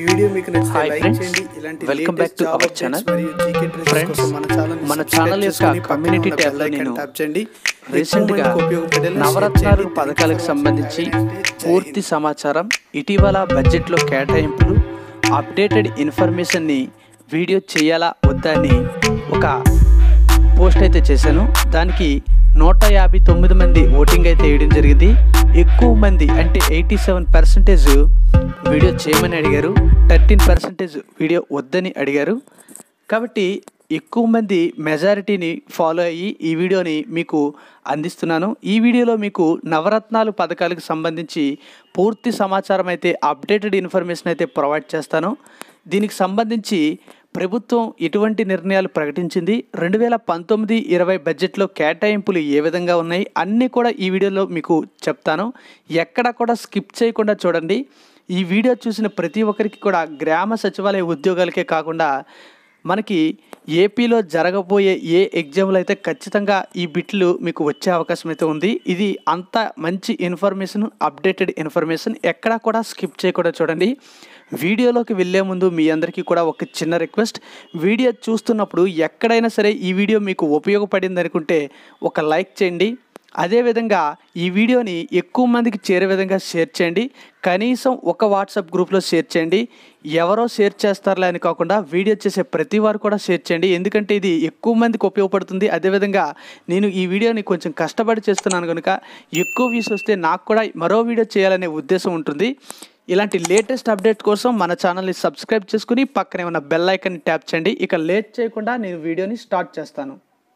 ఈ వీడియో మీకు నచ్చితే హాయ్ లైక్ ఫ్రెండ్స్ చేయండి ఇలాంటి welcome back to our channel friends మన ఛానల్ యొక్క కమ్యూనిటీ ట్యాబ్ లో నేను ట్యాప్ చేయండి రీసెంట్ గా నవరత్నాలు పథకాలకు సంబంధించి పూర్తి సమాచారం ఇటీవల బడ్జెట్లో కేటాయింపులు అప్డేటెడ్ ఇన్ఫర్మేషన్ని వీడియో చేయాలా వద్దా అని ఒక పోస్ట్ అయితే చేశాను దానికి నూట యాభై తొమ్మిది మంది ఓటింగ్ అయితే వేయడం జరిగింది ఎక్కువ మంది అంటే ఎయిటీ సెవెన్ పర్సెంటేజ్ వీడియో చేయమని అడిగారు థర్టీన్ పర్సెంటేజ్ వీడియో వద్దని అడిగారు కాబట్టి ఎక్కువ మంది మెజారిటీని ఫాలో అయ్యి ఈ వీడియోని మీకు అందిస్తున్నాను ఈ వీడియోలో మీకు నవరత్నాలు పథకాలకు సంబంధించి పూర్తి సమాచారం అయితే అప్డేటెడ్ ఇన్ఫర్మేషన్ అయితే ప్రొవైడ్ చేస్తాను దీనికి సంబంధించి ప్రభుత్వం ఎటువంటి నిర్ణయాలు ప్రకటించింది రెండు వేల పంతొమ్మిది ఇరవై బడ్జెట్లో కేటాయింపులు ఏ విధంగా ఉన్నాయి అన్నీ కూడా ఈ వీడియోలో మీకు చెప్తాను ఎక్కడ కూడా స్కిప్ చేయకుండా చూడండి ఈ వీడియో చూసిన ప్రతి ఒక్కరికి కూడా గ్రామ సచివాలయ ఉద్యోగాలకే కాకుండా మనకి ఏపీలో జరగబోయే ఏ ఎగ్జామ్లు అయితే ఖచ్చితంగా ఈ బిట్లు మీకు వచ్చే అవకాశం అయితే ఉంది ఇది అంత మంచి ఇన్ఫర్మేషన్ అప్డేటెడ్ ఇన్ఫర్మేషన్ ఎక్కడా కూడా స్కిప్ చేయకుండా చూడండి వీడియోలోకి వెళ్ళే ముందు మీ అందరికీ కూడా ఒక చిన్న రిక్వెస్ట్ వీడియో చూస్తున్నప్పుడు ఎక్కడైనా సరే ఈ వీడియో మీకు ఉపయోగపడింది అనుకుంటే ఒక లైక్ చేయండి అదేవిధంగా ఈ వీడియోని ఎక్కువ మందికి చేరే విధంగా షేర్ చేయండి కనీసం ఒక వాట్సాప్ గ్రూప్లో షేర్ చేయండి ఎవరో షేర్ చేస్తారులే అని కాకుండా వీడియో చేసే ప్రతి వారు కూడా షేర్ చేయండి ఎందుకంటే ఇది ఎక్కువ మందికి ఉపయోగపడుతుంది అదేవిధంగా నేను ఈ వీడియోని కొంచెం కష్టపడి చేస్తున్నాను కనుక ఎక్కువ వ్యూస్ వస్తే నాకు కూడా మరో వీడియో చేయాలనే ఉద్దేశం ఉంటుంది ఇలాంటి లేటెస్ట్ అప్డేట్ కోసం మన ఛానల్ని సబ్స్క్రైబ్ చేసుకుని పక్కనే ఉన్న బెల్ ఐకన్ని ట్యాప్ చేయండి ఇక లేట్ చేయకుండా నేను వీడియోని స్టార్ట్ చేస్తాను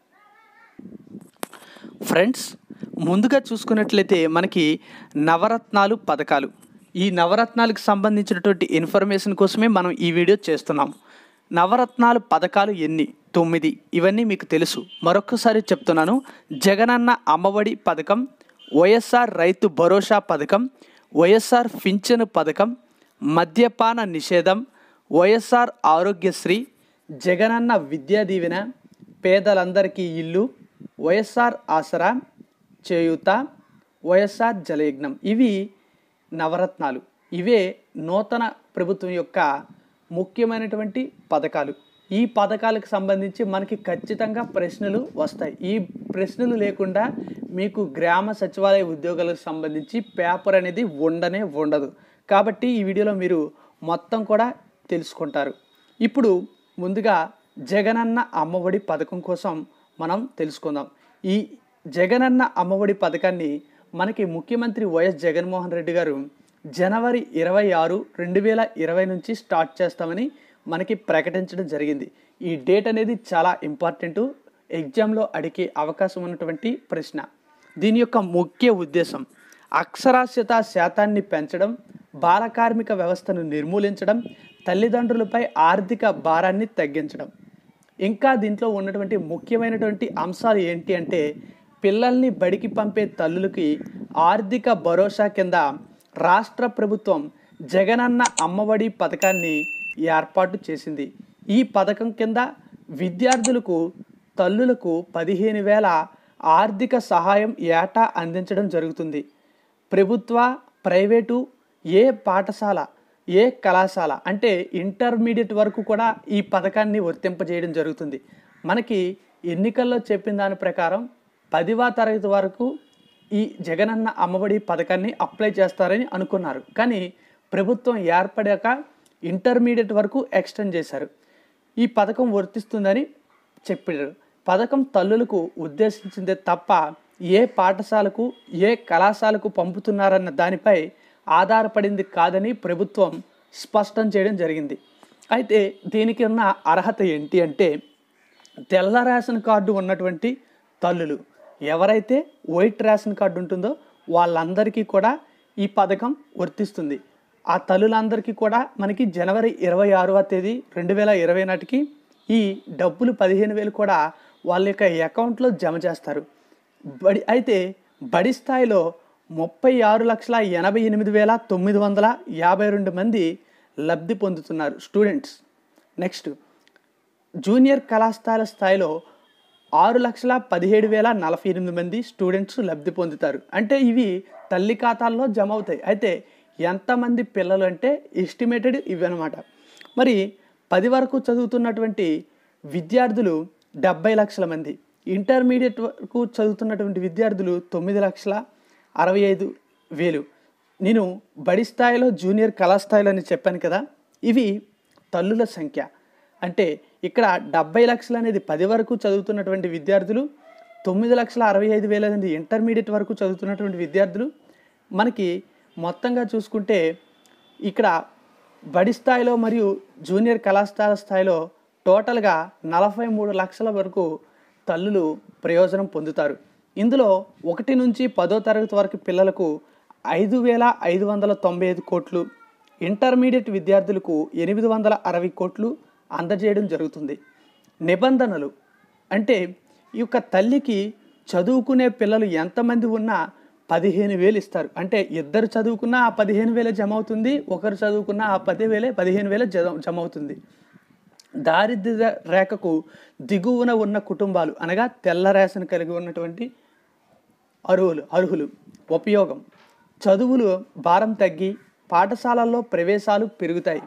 ఫ్రెండ్స్ ముందుగా చూసుకున్నట్లయితే మనకి నవరత్నాలు పథకాలు ఈ నవరత్నాలకు సంబంధించినటువంటి ఇన్ఫర్మేషన్ కోసమే మనం ఈ వీడియో చేస్తున్నాం నవరత్నాలు పథకాలు ఎన్ని తొమ్మిది ఇవన్నీ మీకు తెలుసు మరొకసారి చెప్తున్నాను జగనన్న అమ్మఒడి పథకం వైఎస్ఆర్ రైతు భరోసా పథకం వైఎస్ఆర్ పింఛను పథకం మద్యపాన నిషేధం వైఎస్ఆర్ ఆరోగ్యశ్రీ జగనన్న విద్యా దీవెన పేదలందరికీ ఇల్లు వైఎస్ఆర్ ఆసరా చేయూత వైఎస్ఆర్ జలయజ్ఞం ఇవి నవరత్నాలు ఇవే నూతన ప్రభుత్వం యొక్క ముఖ్యమైనటువంటి పథకాలు ఈ పథకాలకు సంబంధించి మనకి ఖచ్చితంగా ప్రశ్నలు వస్తాయి ఈ ప్రశ్నలు లేకుండా మీకు గ్రామ సచివాలయ ఉద్యోగాలకు సంబంధించి పేపర్ అనేది ఉండనే ఉండదు కాబట్టి ఈ వీడియోలో మీరు మొత్తం కూడా తెలుసుకుంటారు ఇప్పుడు ముందుగా జగనన్న అమ్మఒడి పథకం కోసం మనం తెలుసుకుందాం ఈ జగనన్న అమ్మఒడి పథకాన్ని మనకి ముఖ్యమంత్రి వైఎస్ జగన్మోహన్ రెడ్డి గారు జనవరి ఇరవై ఆరు రెండు వేల ఇరవై నుంచి స్టార్ట్ చేస్తామని మనకి ప్రకటించడం జరిగింది ఈ డేట్ అనేది చాలా ఇంపార్టెంట్ ఎగ్జామ్లో అడిగే అవకాశం ఉన్నటువంటి ప్రశ్న దీని యొక్క ముఖ్య ఉద్దేశం అక్షరాస్యత శాతాన్ని పెంచడం బాల కార్మిక వ్యవస్థను నిర్మూలించడం తల్లిదండ్రులపై ఆర్థిక భారాన్ని తగ్గించడం ఇంకా దీంట్లో ఉన్నటువంటి ముఖ్యమైనటువంటి అంశాలు ఏంటి అంటే పిల్లల్ని బడికి పంపే తల్లులకి ఆర్థిక భరోసా కింద రాష్ట్ర ప్రభుత్వం జగనన్న అమ్మఒడి పథకాన్ని ఏర్పాటు చేసింది ఈ పథకం కింద విద్యార్థులకు తల్లులకు పదిహేను వేల ఆర్థిక సహాయం ఏటా అందించడం జరుగుతుంది ప్రభుత్వ ప్రైవేటు ఏ పాఠశాల ఏ కళాశాల అంటే ఇంటర్మీడియట్ వరకు కూడా ఈ పథకాన్ని వర్తింపజేయడం జరుగుతుంది మనకి ఎన్నికల్లో చెప్పిన దాని ప్రకారం పదివ తరగతి వరకు ఈ జగనన్న అమ్మఒడి పథకాన్ని అప్లై చేస్తారని అనుకున్నారు కానీ ప్రభుత్వం ఏర్పడాక ఇంటర్మీడియట్ వరకు ఎక్స్టెండ్ చేశారు ఈ పథకం వర్తిస్తుందని చెప్పారు పథకం తల్లులకు ఉద్దేశించిందే తప్ప ఏ పాఠశాలకు ఏ కళాశాలకు పంపుతున్నారన్న దానిపై ఆధారపడింది కాదని ప్రభుత్వం స్పష్టం చేయడం జరిగింది అయితే దీనికి ఉన్న అర్హత ఏంటి అంటే తెల్ల రేషన్ కార్డు ఉన్నటువంటి తల్లులు ఎవరైతే వైట్ రేషన్ కార్డు ఉంటుందో వాళ్ళందరికీ కూడా ఈ పథకం వర్తిస్తుంది ఆ తల్లులందరికీ కూడా మనకి జనవరి ఇరవై ఆరవ తేదీ రెండు వేల ఇరవై నాటికి ఈ డబ్బులు పదిహేను వేలు కూడా వాళ్ళ యొక్క అకౌంట్లో జమ చేస్తారు బడి అయితే బడి స్థాయిలో ముప్పై ఆరు లక్షల ఎనభై ఎనిమిది వేల తొమ్మిది వందల యాభై రెండు మంది లబ్ధి పొందుతున్నారు స్టూడెంట్స్ నెక్స్ట్ జూనియర్ కళాశాల స్థాయిలో ఆరు లక్షల పదిహేడు వేల నలభై ఎనిమిది మంది స్టూడెంట్స్ లబ్ధి పొందుతారు అంటే ఇవి తల్లి ఖాతాల్లో జమ అవుతాయి అయితే ఎంతమంది పిల్లలు అంటే ఎస్టిమేటెడ్ ఇవి అనమాట మరి పది వరకు చదువుతున్నటువంటి విద్యార్థులు డెబ్బై లక్షల మంది ఇంటర్మీడియట్ వరకు చదువుతున్నటువంటి విద్యార్థులు తొమ్మిది లక్షల అరవై ఐదు వేలు నేను బడి స్థాయిలో జూనియర్ కళాస్థాయిలో అని చెప్పాను కదా ఇవి తల్లుల సంఖ్య అంటే ఇక్కడ డెబ్బై లక్షలు అనేది పది వరకు చదువుతున్నటువంటి విద్యార్థులు తొమ్మిది లక్షల అరవై ఐదు వేల నుండి ఇంటర్మీడియట్ వరకు చదువుతున్నటువంటి విద్యార్థులు మనకి మొత్తంగా చూసుకుంటే ఇక్కడ బడి స్థాయిలో మరియు జూనియర్ కళాశాల స్థాయిలో టోటల్గా నలభై మూడు లక్షల వరకు తల్లులు ప్రయోజనం పొందుతారు ఇందులో ఒకటి నుంచి పదో తరగతి వరకు పిల్లలకు ఐదు వేల ఐదు వందల తొంభై ఐదు కోట్లు ఇంటర్మీడియట్ విద్యార్థులకు ఎనిమిది వందల అరవై కోట్లు అందజేయడం జరుగుతుంది నిబంధనలు అంటే ఈ యొక్క తల్లికి చదువుకునే పిల్లలు ఎంతమంది ఉన్నా పదిహేను వేలు ఇస్తారు అంటే ఇద్దరు చదువుకున్నా ఆ పదిహేను వేలే జమ అవుతుంది ఒకరు చదువుకున్నా ఆ పది వేలే పదిహేను వేలే జమ జమ అవుతుంది దారిద్ర్య రేఖకు దిగువన ఉన్న కుటుంబాలు అనగా తెల్ల రేషన్ కలిగి ఉన్నటువంటి అర్హులు అర్హులు ఉపయోగం చదువులు భారం తగ్గి పాఠశాలల్లో ప్రవేశాలు పెరుగుతాయి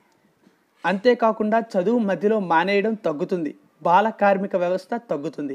అంతేకాకుండా చదువు మధ్యలో మానేయడం తగ్గుతుంది బాల కార్మిక వ్యవస్థ తగ్గుతుంది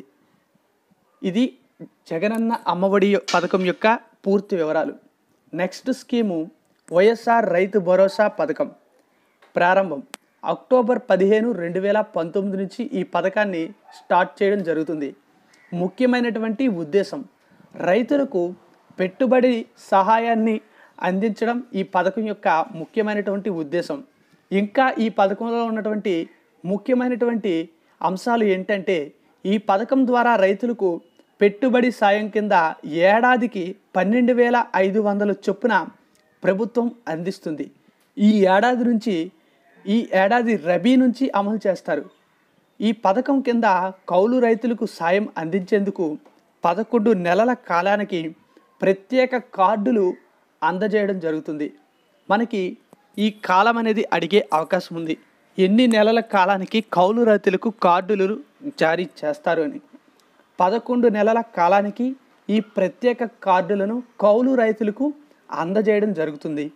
ఇది జగనన్న అమ్మఒడి పథకం యొక్క పూర్తి వివరాలు నెక్స్ట్ స్కీము వైఎస్ఆర్ రైతు భరోసా పథకం ప్రారంభం అక్టోబర్ పదిహేను రెండు వేల పంతొమ్మిది నుంచి ఈ పథకాన్ని స్టార్ట్ చేయడం జరుగుతుంది ముఖ్యమైనటువంటి ఉద్దేశం రైతులకు పెట్టుబడి సహాయాన్ని అందించడం ఈ పథకం యొక్క ముఖ్యమైనటువంటి ఉద్దేశం ఇంకా ఈ పథకంలో ఉన్నటువంటి ముఖ్యమైనటువంటి అంశాలు ఏంటంటే ఈ పథకం ద్వారా రైతులకు పెట్టుబడి సాయం కింద ఏడాదికి పన్నెండు వేల ఐదు వందల చొప్పున ప్రభుత్వం అందిస్తుంది ఈ ఏడాది నుంచి ఈ ఏడాది రబీ నుంచి అమలు చేస్తారు ఈ పథకం కింద కౌలు రైతులకు సాయం అందించేందుకు పదకొండు నెలల కాలానికి ప్రత్యేక కార్డులు అందజేయడం జరుగుతుంది మనకి ఈ కాలం అనేది అడిగే అవకాశం ఉంది ఎన్ని నెలల కాలానికి కౌలు రైతులకు కార్డులు జారీ చేస్తారు అని పదకొండు నెలల కాలానికి ఈ ప్రత్యేక కార్డులను కౌలు రైతులకు అందజేయడం జరుగుతుంది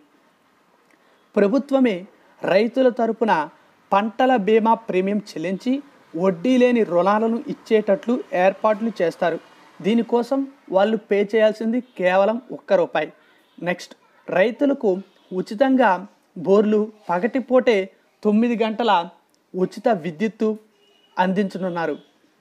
ప్రభుత్వమే రైతుల తరపున పంటల బీమా ప్రీమియం చెల్లించి వడ్డీ లేని రుణాలను ఇచ్చేటట్లు ఏర్పాట్లు చేస్తారు దీనికోసం వాళ్ళు పే చేయాల్సింది కేవలం ఒక్క రూపాయి నెక్స్ట్ రైతులకు ఉచితంగా బోర్లు పగటిపూటే తొమ్మిది గంటల ఉచిత విద్యుత్తు అందించనున్నారు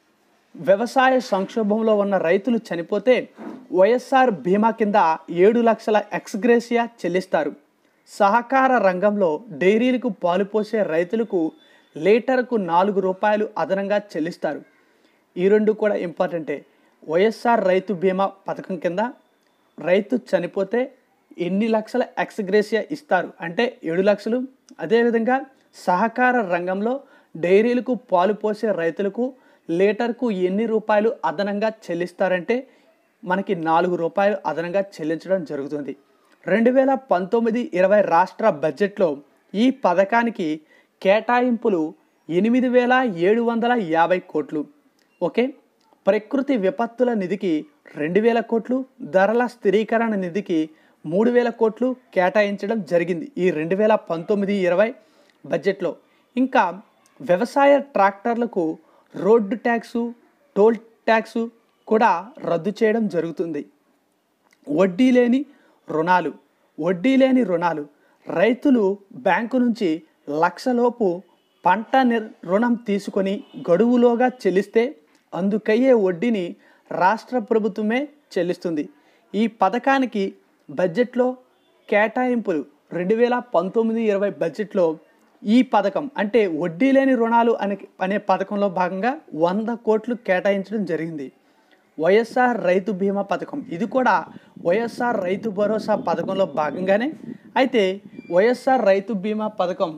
వ్యవసాయ సంక్షోభంలో ఉన్న రైతులు చనిపోతే వైఎస్ఆర్ బీమా కింద ఏడు లక్షల ఎక్స్గ్రేసియా చెల్లిస్తారు సహకార రంగంలో డైరీలకు పాలు పోసే రైతులకు లీటర్కు నాలుగు రూపాయలు అదనంగా చెల్లిస్తారు ఈ రెండు కూడా ఇంపార్టెంటే వైఎస్ఆర్ రైతు బీమా పథకం కింద రైతు చనిపోతే ఎన్ని లక్షల ఎక్స్గ్రేసియా ఇస్తారు అంటే ఏడు లక్షలు అదేవిధంగా సహకార రంగంలో డైరీలకు పాలు పోసే రైతులకు లీటర్కు ఎన్ని రూపాయలు అదనంగా చెల్లిస్తారంటే మనకి నాలుగు రూపాయలు అదనంగా చెల్లించడం జరుగుతుంది రెండు వేల పంతొమ్మిది ఇరవై రాష్ట్ర బడ్జెట్లో ఈ పథకానికి కేటాయింపులు ఎనిమిది వేల ఏడు వందల యాభై కోట్లు ఓకే ప్రకృతి విపత్తుల నిధికి రెండు వేల కోట్లు ధరల స్థిరీకరణ నిధికి మూడు వేల కోట్లు కేటాయించడం జరిగింది ఈ రెండు వేల పంతొమ్మిది ఇరవై బడ్జెట్లో ఇంకా వ్యవసాయ ట్రాక్టర్లకు రోడ్డు ట్యాక్సు టోల్ ట్యాక్సు కూడా రద్దు చేయడం జరుగుతుంది వడ్డీ లేని రుణాలు వడ్డీ లేని రుణాలు రైతులు బ్యాంకు నుంచి లక్షలోపు పంట నిర్ రుణం తీసుకొని గడువులోగా చెల్లిస్తే అందుకయ్యే వడ్డీని రాష్ట్ర ప్రభుత్వమే చెల్లిస్తుంది ఈ పథకానికి బడ్జెట్లో కేటాయింపులు రెండు వేల పంతొమ్మిది ఇరవై బడ్జెట్లో ఈ పథకం అంటే వడ్డీ లేని రుణాలు అనే అనే పథకంలో భాగంగా వంద కోట్లు కేటాయించడం జరిగింది వైఎస్ఆర్ రైతు బీమా పథకం ఇది కూడా వైఎస్ఆర్ రైతు భరోసా పథకంలో భాగంగానే అయితే వైఎస్ఆర్ రైతు బీమా పథకం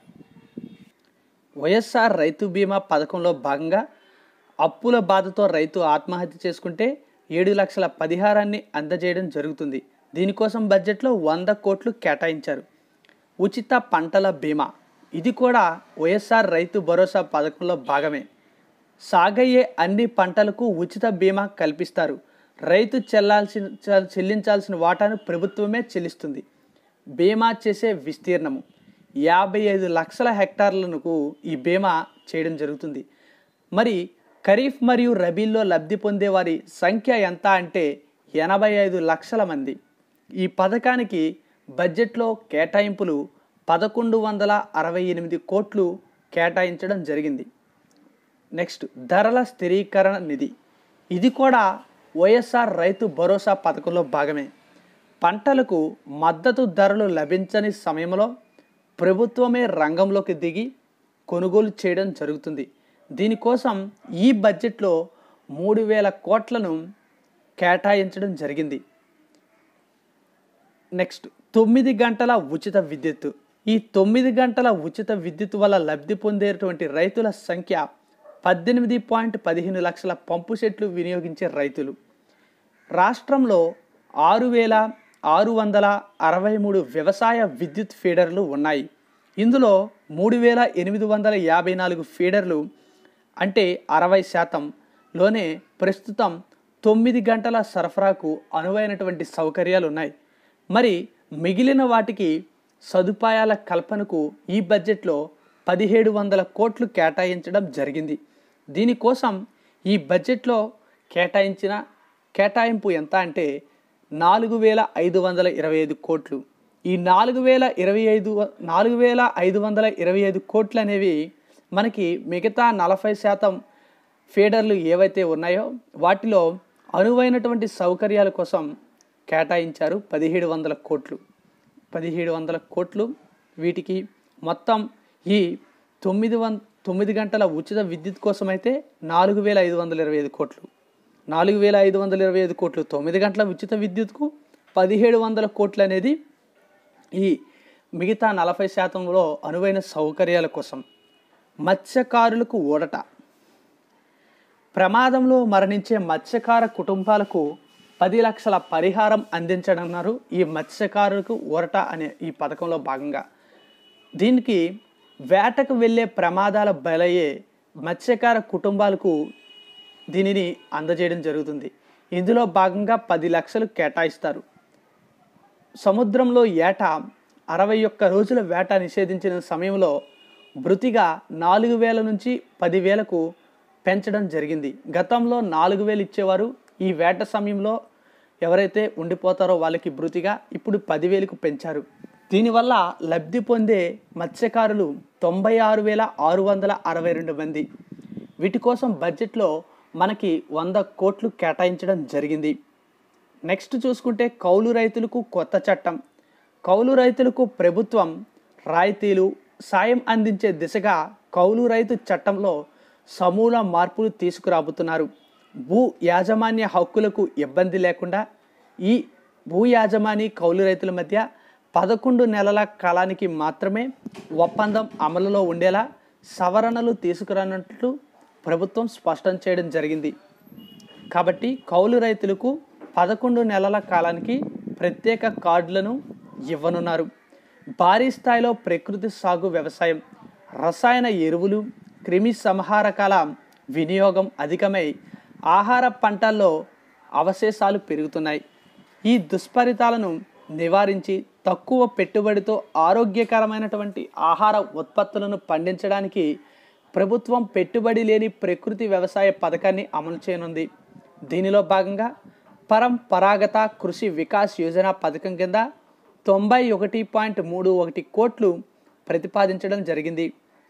వైఎస్ఆర్ రైతు బీమా పథకంలో భాగంగా అప్పుల బాధతో రైతు ఆత్మహత్య చేసుకుంటే ఏడు లక్షల పరిహారాన్ని అందజేయడం జరుగుతుంది దీనికోసం బడ్జెట్లో వంద కోట్లు కేటాయించారు ఉచిత పంటల బీమా ఇది కూడా వైఎస్ఆర్ రైతు భరోసా పథకంలో భాగమే సాగయ్యే అన్ని పంటలకు ఉచిత బీమా కల్పిస్తారు రైతు చెల్లాల్సిన చెల్లించాల్సిన వాటాను ప్రభుత్వమే చెల్లిస్తుంది బీమా చేసే విస్తీర్ణము యాభై ఐదు లక్షల హెక్టార్లకు ఈ బీమా చేయడం జరుగుతుంది మరి ఖరీఫ్ మరియు రబీల్లో లబ్ధి పొందే వారి సంఖ్య ఎంత అంటే ఎనభై ఐదు లక్షల మంది ఈ పథకానికి బడ్జెట్లో కేటాయింపులు పదకొండు వందల అరవై ఎనిమిది కోట్లు కేటాయించడం జరిగింది నెక్స్ట్ ధరల స్థిరీకరణ నిధి ఇది కూడా వైఎస్ఆర్ రైతు భరోసా పథకంలో భాగమే పంటలకు మద్దతు ధరలు లభించని సమయంలో ప్రభుత్వమే రంగంలోకి దిగి కొనుగోలు చేయడం జరుగుతుంది దీనికోసం ఈ బడ్జెట్లో మూడు వేల కోట్లను కేటాయించడం జరిగింది నెక్స్ట్ తొమ్మిది గంటల ఉచిత విద్యుత్ ఈ తొమ్మిది గంటల ఉచిత విద్యుత్ వల్ల లబ్ధి పొందేటువంటి రైతుల సంఖ్య పద్దెనిమిది పాయింట్ పదిహేను లక్షల పంపు సెట్లు వినియోగించే రైతులు రాష్ట్రంలో ఆరు వేల ఆరు వందల అరవై మూడు వ్యవసాయ విద్యుత్ ఫీడర్లు ఉన్నాయి ఇందులో మూడు వేల ఎనిమిది వందల యాభై నాలుగు ఫీడర్లు అంటే అరవై శాతంలోనే ప్రస్తుతం తొమ్మిది గంటల సరఫరాకు అనువైనటువంటి సౌకర్యాలు ఉన్నాయి మరి మిగిలిన వాటికి సదుపాయాల కల్పనకు ఈ బడ్జెట్లో పదిహేడు వందల కోట్లు కేటాయించడం జరిగింది దీనికోసం ఈ బడ్జెట్లో కేటాయించిన కేటాయింపు ఎంత అంటే నాలుగు వేల ఐదు వందల ఇరవై ఐదు కోట్లు ఈ నాలుగు వేల ఇరవై ఐదు నాలుగు వేల ఐదు వందల ఇరవై ఐదు కోట్లు అనేవి మనకి మిగతా నలభై శాతం ఫీడర్లు ఏవైతే ఉన్నాయో వాటిలో అనువైనటువంటి సౌకర్యాల కోసం కేటాయించారు పదిహేడు వందల కోట్లు పదిహేడు వందల కోట్లు వీటికి మొత్తం ఈ తొమ్మిది వం తొమ్మిది గంటల ఉచిత విద్యుత్ కోసం అయితే నాలుగు వేల ఐదు వందల ఇరవై ఐదు కోట్లు నాలుగు వేల ఐదు వందల ఇరవై ఐదు కోట్లు తొమ్మిది గంటల ఉచిత విద్యుత్కు పదిహేడు వందల కోట్లు అనేది ఈ మిగతా నలభై శాతంలో అనువైన సౌకర్యాల కోసం మత్స్యకారులకు ఊడట ప్రమాదంలో మరణించే మత్స్యకార కుటుంబాలకు పది లక్షల పరిహారం అందించడన్నారు ఈ మత్స్యకారులకు ఊరట అనే ఈ పథకంలో భాగంగా దీనికి వేటకు వెళ్ళే ప్రమాదాల బలయ్యే మత్స్యకార కుటుంబాలకు దీనిని అందజేయడం జరుగుతుంది ఇందులో భాగంగా పది లక్షలు కేటాయిస్తారు సముద్రంలో ఏటా అరవై ఒక్క రోజుల వేట నిషేధించిన సమయంలో భృతిగా నాలుగు వేల నుంచి పదివేలకు పెంచడం జరిగింది గతంలో నాలుగు వేలు ఇచ్చేవారు ఈ వేట సమయంలో ఎవరైతే ఉండిపోతారో వాళ్ళకి భృతిగా ఇప్పుడు పదివేలకు పెంచారు దీనివల్ల లబ్ధి పొందే మత్స్యకారులు తొంభై ఆరు వేల ఆరు వందల అరవై రెండు మంది వీటి కోసం బడ్జెట్లో మనకి వంద కోట్లు కేటాయించడం జరిగింది నెక్స్ట్ చూసుకుంటే కౌలు రైతులకు కొత్త చట్టం కౌలు రైతులకు ప్రభుత్వం రాయితీలు సాయం అందించే దిశగా కౌలు రైతు చట్టంలో సమూల మార్పులు తీసుకురాబోతున్నారు భూ యాజమాన్య హక్కులకు ఇబ్బంది లేకుండా ఈ భూ యాజమాని కౌలు రైతుల మధ్య పదకొండు నెలల కాలానికి మాత్రమే ఒప్పందం అమలులో ఉండేలా సవరణలు తీసుకురానట్లు ప్రభుత్వం స్పష్టం చేయడం జరిగింది కాబట్టి కౌలు రైతులకు పదకొండు నెలల కాలానికి ప్రత్యేక కార్డులను ఇవ్వనున్నారు భారీ స్థాయిలో ప్రకృతి సాగు వ్యవసాయం రసాయన ఎరువులు క్రిమి సంహారకాల వినియోగం అధికమై ఆహార పంటల్లో అవశేషాలు పెరుగుతున్నాయి ఈ దుష్ఫలితాలను నివారించి తక్కువ పెట్టుబడితో ఆరోగ్యకరమైనటువంటి ఆహార ఉత్పత్తులను పండించడానికి ప్రభుత్వం పెట్టుబడి లేని ప్రకృతి వ్యవసాయ పథకాన్ని అమలు చేయనుంది దీనిలో భాగంగా పరంపరాగత కృషి వికాస్ యోజన పథకం కింద తొంభై ఒకటి పాయింట్ మూడు ఒకటి కోట్లు ప్రతిపాదించడం జరిగింది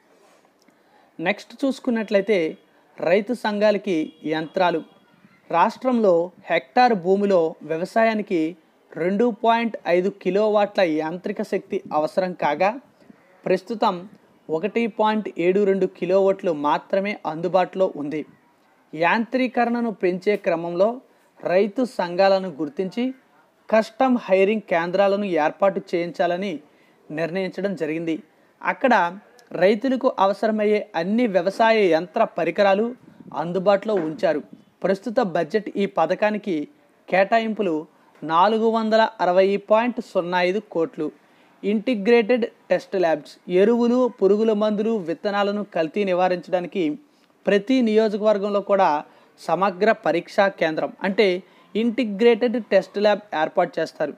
నెక్స్ట్ చూసుకున్నట్లయితే రైతు సంఘాలకి యంత్రాలు రాష్ట్రంలో హెక్టార్ భూమిలో వ్యవసాయానికి రెండు పాయింట్ ఐదు కిలోవాట్ల యాంత్రిక శక్తి అవసరం కాగా ప్రస్తుతం ఒకటి పాయింట్ ఏడు రెండు కిలోవాట్లు మాత్రమే అందుబాటులో ఉంది యాంత్రీకరణను పెంచే క్రమంలో రైతు సంఘాలను గుర్తించి కస్టమ్ హైరింగ్ కేంద్రాలను ఏర్పాటు చేయించాలని నిర్ణయించడం జరిగింది అక్కడ రైతులకు అవసరమయ్యే అన్ని వ్యవసాయ యంత్ర పరికరాలు అందుబాటులో ఉంచారు ప్రస్తుత బడ్జెట్ ఈ పథకానికి కేటాయింపులు నాలుగు వందల అరవై పాయింట్ సున్నా ఐదు కోట్లు ఇంటిగ్రేటెడ్ టెస్ట్ ల్యాబ్స్ ఎరువులు పురుగుల మందులు విత్తనాలను కల్తీ నివారించడానికి ప్రతి నియోజకవర్గంలో కూడా సమగ్ర పరీక్షా కేంద్రం అంటే ఇంటిగ్రేటెడ్ టెస్ట్ ల్యాబ్ ఏర్పాటు చేస్తారు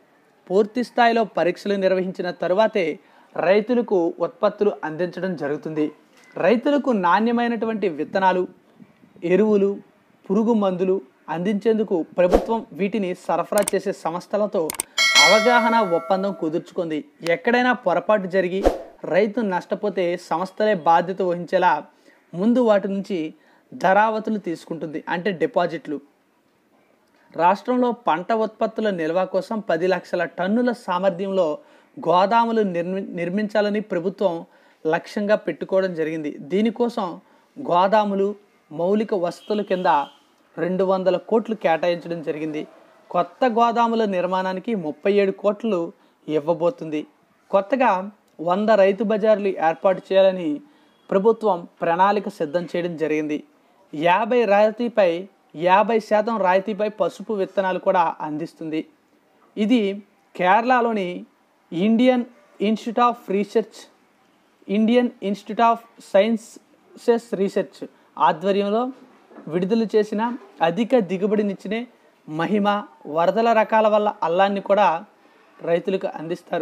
పూర్తి స్థాయిలో పరీక్షలు నిర్వహించిన తరువాతే రైతులకు ఉత్పత్తులు అందించడం జరుగుతుంది రైతులకు నాణ్యమైనటువంటి విత్తనాలు ఎరువులు పురుగు మందులు అందించేందుకు ప్రభుత్వం వీటిని సరఫరా చేసే సంస్థలతో అవగాహన ఒప్పందం కుదుర్చుకుంది ఎక్కడైనా పొరపాటు జరిగి రైతు నష్టపోతే సంస్థలే బాధ్యత వహించేలా ముందు వాటి నుంచి ధరావతులు తీసుకుంటుంది అంటే డిపాజిట్లు రాష్ట్రంలో పంట ఉత్పత్తుల నిల్వ కోసం పది లక్షల టన్నుల సామర్థ్యంలో గోదాములు నిర్మి నిర్మించాలని ప్రభుత్వం లక్ష్యంగా పెట్టుకోవడం జరిగింది దీనికోసం గోదాములు మౌలిక వసతుల కింద రెండు వందల కోట్లు కేటాయించడం జరిగింది కొత్త గోదాముల నిర్మాణానికి ముప్పై ఏడు కోట్లు ఇవ్వబోతుంది కొత్తగా వంద రైతు బజార్లు ఏర్పాటు చేయాలని ప్రభుత్వం ప్రణాళిక సిద్ధం చేయడం జరిగింది యాభై రాయితీపై యాభై శాతం రాయితీపై పసుపు విత్తనాలు కూడా అందిస్తుంది ఇది కేరళలోని Indian institute of research Indian institute of sciences research ఆధ్వర్యంలో విడుదల చేసిన అధిక దిగుబడినిచ్చే మహిమ వరదల రకాల వల్ల అల్లాన్ని కూడా రైతులకు అందిస్తారు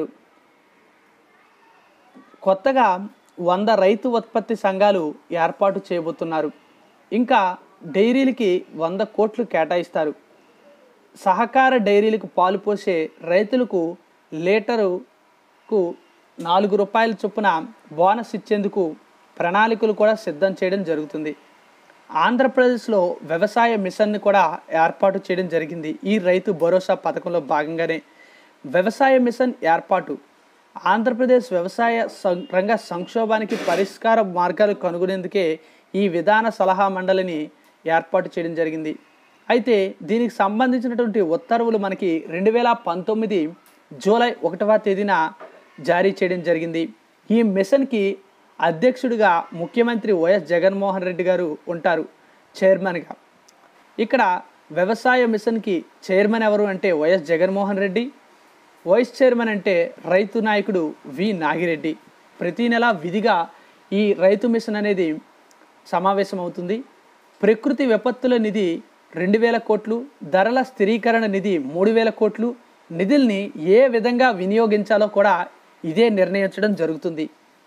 కొత్తగా వంద రైతు ఉత్పత్తి సంఘాలు ఏర్పాటు చేయబోతున్నారు ఇంకా డైరీలకి వంద కోట్లు కేటాయిస్తారు సహకార డైరీలకు పాలు పోసే రైతులకు లీటరుకు నాలుగు రూపాయల చొప్పున బోనస్ ఇచ్చేందుకు ప్రణాళికలు కూడా సిద్ధం చేయడం జరుగుతుంది ఆంధ్రప్రదేశ్లో వ్యవసాయ మిషన్ని కూడా ఏర్పాటు చేయడం జరిగింది ఈ రైతు భరోసా పథకంలో భాగంగానే వ్యవసాయ మిషన్ ఏర్పాటు ఆంధ్రప్రదేశ్ వ్యవసాయ సం- రంగ సంక్షోభానికి పరిష్కార మార్గాలు కనుగొనేందుకే ఈ విధాన సలహా మండలిని ఏర్పాటు చేయడం జరిగింది అయితే దీనికి సంబంధించినటువంటి ఉత్తర్వులు మనకి రెండు వేల పంతొమ్మిది జూలై ఒకటవ తేదీన జారీ చేయడం జరిగింది ఈ మిషన్కి అధ్యక్షుడిగా ముఖ్యమంత్రి వైఎస్ జగన్మోహన్ రెడ్డి గారు ఉంటారు చైర్మన్గా ఇక్కడ వ్యవసాయ మిషన్కి చైర్మన్ ఎవరు అంటే YS Jaganmohan Reddy vice chairman అంటే రైతు నాయకుడు వి నాగిరెడ్డి ప్రతి నెల విధిగా ఈ రైతు మిషన్ అనేది సమావేశం అవుతుంది ప్రకృతి విపత్తుల నిధి రెండు వేల కోట్లు ధరల స్థిరీకరణ నిధి మూడు వేల కోట్లు నిధుల్ని ఏ విధంగా వినియోగించాలో కూడా ఇదే నిర్ణయించడం జరుగుతుంది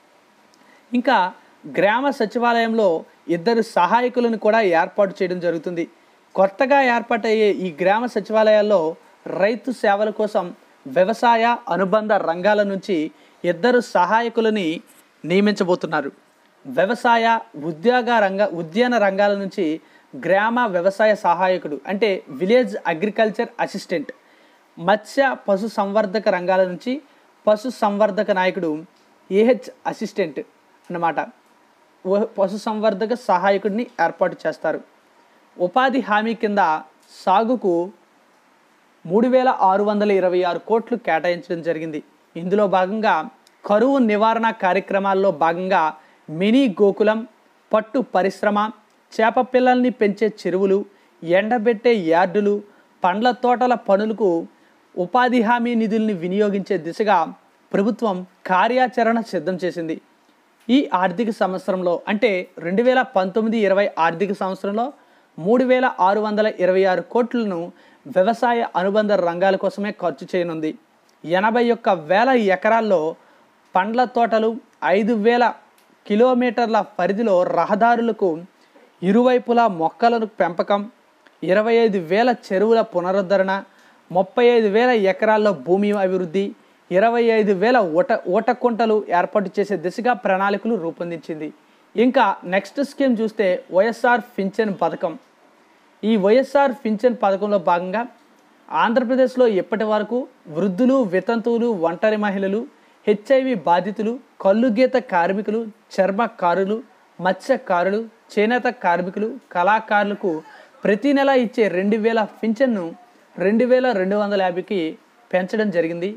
ఇంకా గ్రామ సచివాలయంలో ఇద్దరు సహాయకులను కూడా ఏర్పాటు చేయడం జరుగుతుంది కొత్తగా ఏర్పాటయ్యే ఈ గ్రామ సచివాలయాల్లో రైతు సేవల కోసం వ్యవసాయ అనుబంధ రంగాల నుంచి ఇద్దరు సహాయకులని నియమించబోతున్నారు వ్యవసాయ ఉద్యోగ రంగ ఉద్యాన రంగాల నుంచి గ్రామ వ్యవసాయ సహాయకుడు అంటే విలేజ్ అగ్రికల్చర్ అసిస్టెంట్ మత్స్య పశు సంవర్ధక రంగాల నుంచి పశు సంవర్ధక నాయకుడు ఏహెచ్ అసిస్టెంట్ అన్నమాట ఓ- పశు సంవర్ధక సహాయకుడిని ఏర్పాటు చేస్తారు ఉపాధి హామీ కింద సాగుకు మూడు వేల ఆరు వందల ఇరవై ఆరు కోట్లు కేటాయించడం జరిగింది ఇందులో భాగంగా కరువు నివారణ కార్యక్రమాల్లో భాగంగా మినీ గోకులం పట్టు పరిశ్రమ చేప పిల్లల్ని పెంచే చెరువులు ఎండబెట్టే యార్డులు పండ్ల తోటల పనులకు ఉపాధి హామీ నిధుల్ని వినియోగించే దిశగా ప్రభుత్వం కార్యాచరణ సిద్ధం చేసింది ఈ ఆర్థిక సంవత్సరంలో అంటే రెండు వేల పంతొమ్మిది ఇరవై ఆర్థిక సంవత్సరంలో మూడు వేల ఆరు వందల ఇరవై ఆరు కోట్లను వ్యవసాయ అనుబంధ రంగాల కోసమే ఖర్చు చేయనుంది ఎనభై ఒక్క వేల ఎకరాల్లో పండ్ల తోటలు ఐదు వేల కిలోమీటర్ల పరిధిలో రహదారులకు ఇరువైపులా మొక్కలను పెంపకం ఇరవై ఐదు వేల చెరువుల పునరుద్ధరణ ముప్పై ఐదు వేల ఎకరాల్లో భూమి అభివృద్ధి ఇరవై ఐదు వేల ఊట ఊటకుంటలు ఏర్పాటు చేసే దిశగా ప్రణాళికలు రూపొందించింది ఇంకా నెక్స్ట్ స్కీమ్ చూస్తే వైఎస్ఆర్ పింఛన్ పథకం ఈ వైఎస్ఆర్ పింఛన్ పథకంలో భాగంగా ఆంధ్రప్రదేశ్లో ఇప్పటి వరకు వృద్ధులు వితంతువులు ఒంటరి మహిళలు హెచ్ఐవి బాధితులు కల్లుగీత కార్మికులు చర్మకారులు మత్స్యకారులు చేనేత కార్మికులు కళాకారులకు ప్రతి నెల ఇచ్చే రెండు వేల పింఛన్ను రెండు వేల రెండు వందల యాభైకి పెంచడం జరిగింది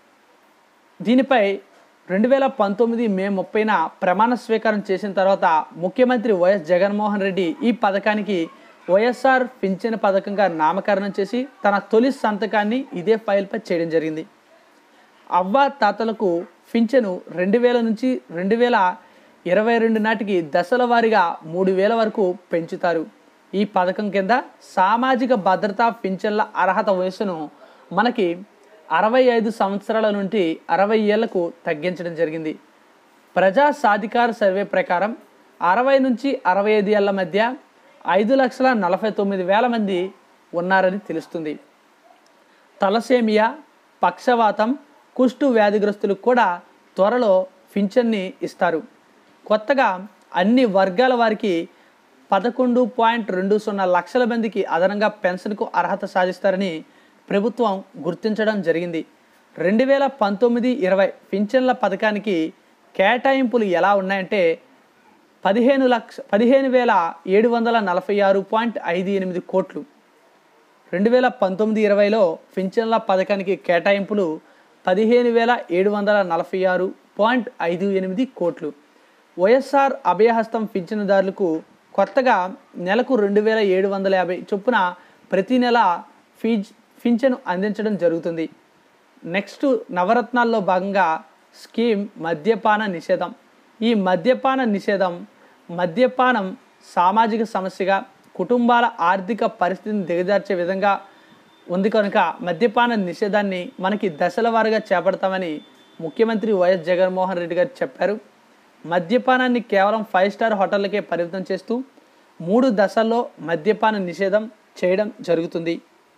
దీనిపై రెండు వేల పంతొమ్మిది మే ముప్పైన ప్రమాణ స్వీకారం చేసిన తర్వాత ముఖ్యమంత్రి వైఎస్ జగన్మోహన్ రెడ్డి ఈ పథకానికి వైఎస్ఆర్ పింఛన్ పథకంగా నామకరణం చేసి తన తొలి సంతకాన్ని ఇదే ఫైల్పై చేయడం జరిగింది అవ్వ తాతలకు పింఛను రెండు వేల నుంచి రెండు వేల ఇరవై రెండు నాటికి దశల వారీగా మూడు వేల వరకు పెంచుతారు ఈ పథకం కింద సామాజిక భద్రతా పింఛన్ల అర్హత వయసును మనకి అరవై ఐదు సంవత్సరాల నుండి అరవై ఏళ్లకు తగ్గించడం జరిగింది ప్రజా సాధికార సర్వే ప్రకారం అరవై నుంచి అరవై ఐదు ఏళ్ల మధ్య ఐదు లక్షల నలభై తొమ్మిది వేల మంది ఉన్నారని తెలుస్తుంది తలసేమియా పక్షవాతం కుష్టు వ్యాధిగ్రస్తులకు కూడా త్వరలో పింఛన్ని ఇస్తారు కొత్తగా అన్ని వర్గాల వారికి పదకొండు పాయింట్ రెండు సున్నా లక్షల మందికి అదనంగా పెన్షన్కు అర్హత సాధిస్తారని ప్రభుత్వం గుర్తించడం జరిగింది రెండు వేల పంతొమ్మిది ఇరవై పింఛన్ల పథకానికి కేటాయింపులు ఎలా ఉన్నాయంటే పదిహేను లక్ష పదిహేను వేల ఏడు వందల నలభై ఆరు పాయింట్ ఐదు ఎనిమిది కోట్లు రెండు వేల పంతొమ్మిది ఇరవైలో పింఛన్ల పథకానికి కేటాయింపులు పదిహేను వేల ఏడు వందల నలభై ఆరు పాయింట్ ఐదు ఎనిమిది కోట్లు వైఎస్ఆర్ అభయహస్తం పింఛనుదారులకు కొత్తగా నెలకు రెండు వేల ఏడు వందల యాభై చొప్పున ప్రతి నెల ఫీజ్ పింఛను అందించడం జరుగుతుంది నెక్స్ట్ నవరత్నాల్లో భాగంగా స్కీమ్ మద్యపాన నిషేధం ఈ మద్యపాన నిషేధం మద్యపానం సామాజిక సమస్యగా కుటుంబాల ఆర్థిక పరిస్థితిని దిగజార్చే విధంగా ఉంది కనుక మద్యపాన నిషేధాన్ని మనకి దశల వారీగా చేపడతామని ముఖ్యమంత్రి వైఎస్ జగన్మోహన్ రెడ్డి గారు చెప్పారు మద్యపానాన్ని కేవలం ఫైవ్ స్టార్ హోటళ్ళకే పరిమితం చేస్తూ మూడు దశల్లో మద్యపాన నిషేధం చేయడం జరుగుతుంది